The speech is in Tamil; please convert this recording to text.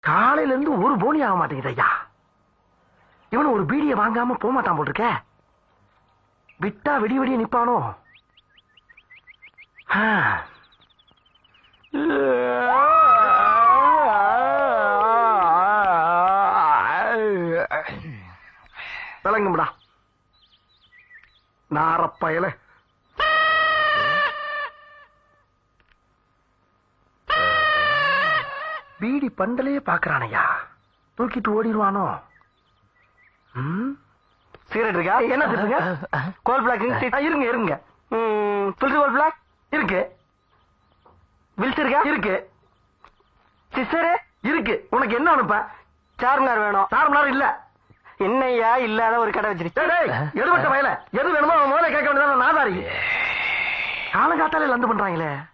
காலையில இருந்து ஒரு போனி ஆக மாட்டேங்குது ஐயா இவனு ஒரு பீடியை வாங்காம போக மாட்டான் போல் இருக்க விட்டா வெடி வெடிய நிப்பானோ ஆ. விளங்கும்டா நாரப்பயல பீடி பண்டலையே பாக்குறானையா தூக்கிட்டு ஓடிடுவானோ ம்? சிகரெட் இருக்கா என்ன இருக்குங்க கோல் பிளாக் இருங்க இருங்க துளசி கோல் பிளாக் இருக்கு வில்ஸ் இருக்கா இருக்கு சிஸ்டரு இருக்கு உனக்கு என்ன அனுப்ப சார்மினார் வேணும் சார்மனார் இல்ல என்னையா இல்லாத ஒரு கடை டேய், வச்சிருக்கேன் டேய், எது விட்ட வயல எது வேணுமோ அவன் முதல்ல கேட்க வேண்டியதான் நாதாரி காலங்காத்தாலே லந்து பண்றாங்களே